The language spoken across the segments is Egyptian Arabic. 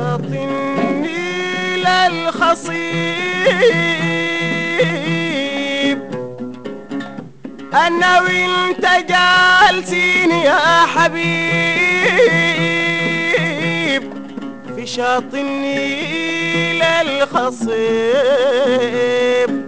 شاطئ النيل الخصيب انا وانت جالسين يا حبيب في شاطئ النيل الخصيب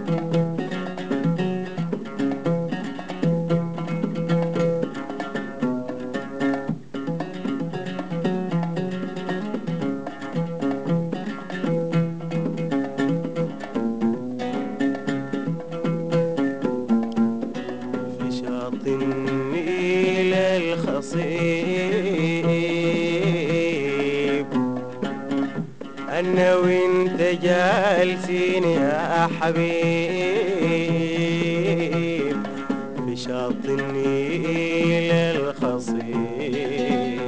في شاطئ النيل الخصيب أنا وانت جالسين يا حبيب في شاطئ النيل الخصيب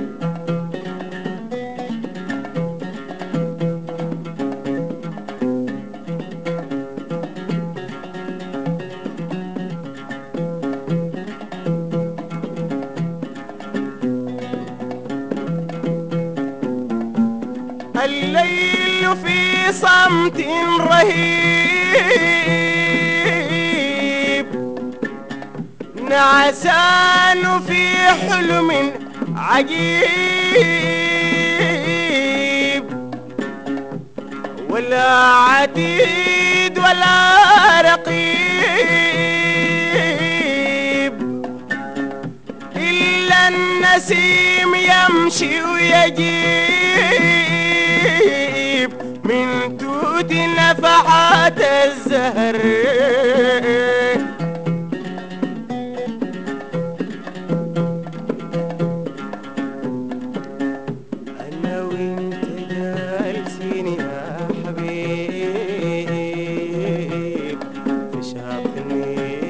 الليل في صمت رهيب نعسان في حلم عجيب ولا عتيد ولا رقيب إلا النسيم يمشي ويجيب من توت نفحات الزهر أنا وأنت جالسين يا حبيب في شاطئ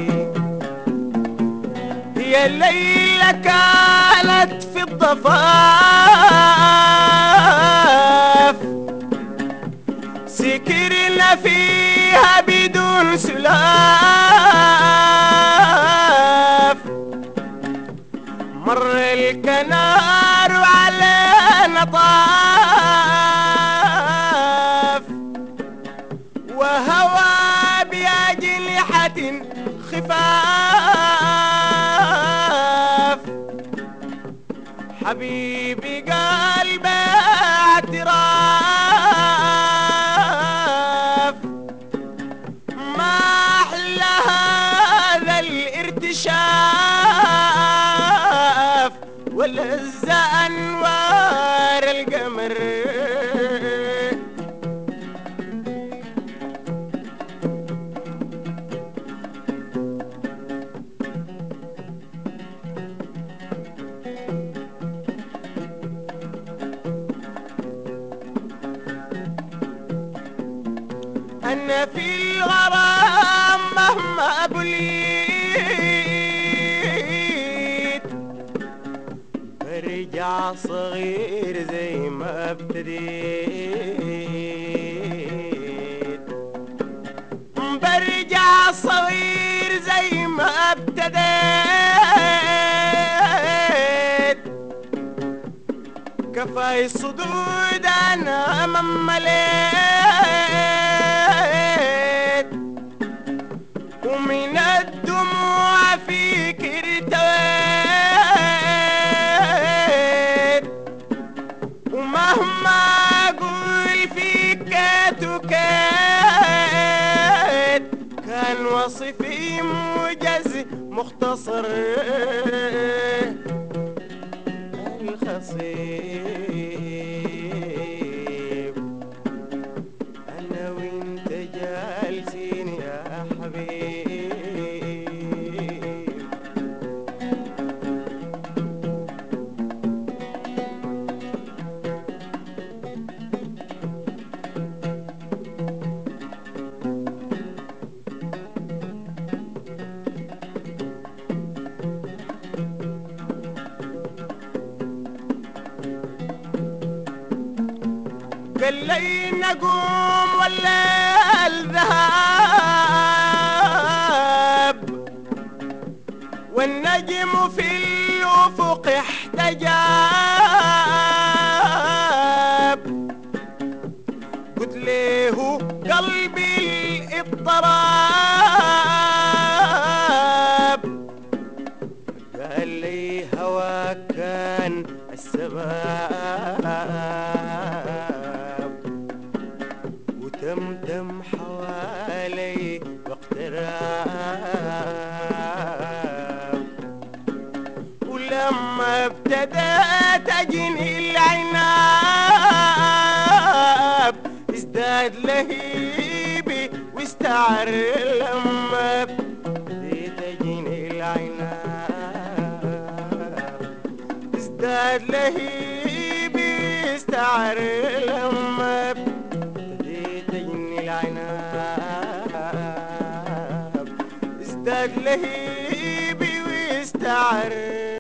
هي الليلة كانت في الضفاف سكرنا فيها بدون سلاف مر الكنار علينا طاف وهوى بأجنحة خفاف حبيبي قلبي اعتراف ما أحلى هذا الارتشاف ولز أنوار القمر أنا في الغرام مهما بليت برجع صغير زي ما ابتديت برجع صغير زي ما ابتديت كفاي صدود انا ممليت ومن الدموع فيك ارتويت ومهما اقول فيك كات وكات كان وصفي موجز مختصر الخصيب أنا وأنت جالسين يا حبيب قال لي نقوم ولا الذهاب والنجم في الأفق احتجاب السباب وتمتم حوالي واقتراب ولما ابتدأت أجني العناب ازداد لهيبي واستعر لما ابتديت أجني العناب ازداد لهيبي استعر لما ابتديت أجني العناب ازداد لهيبي واستعر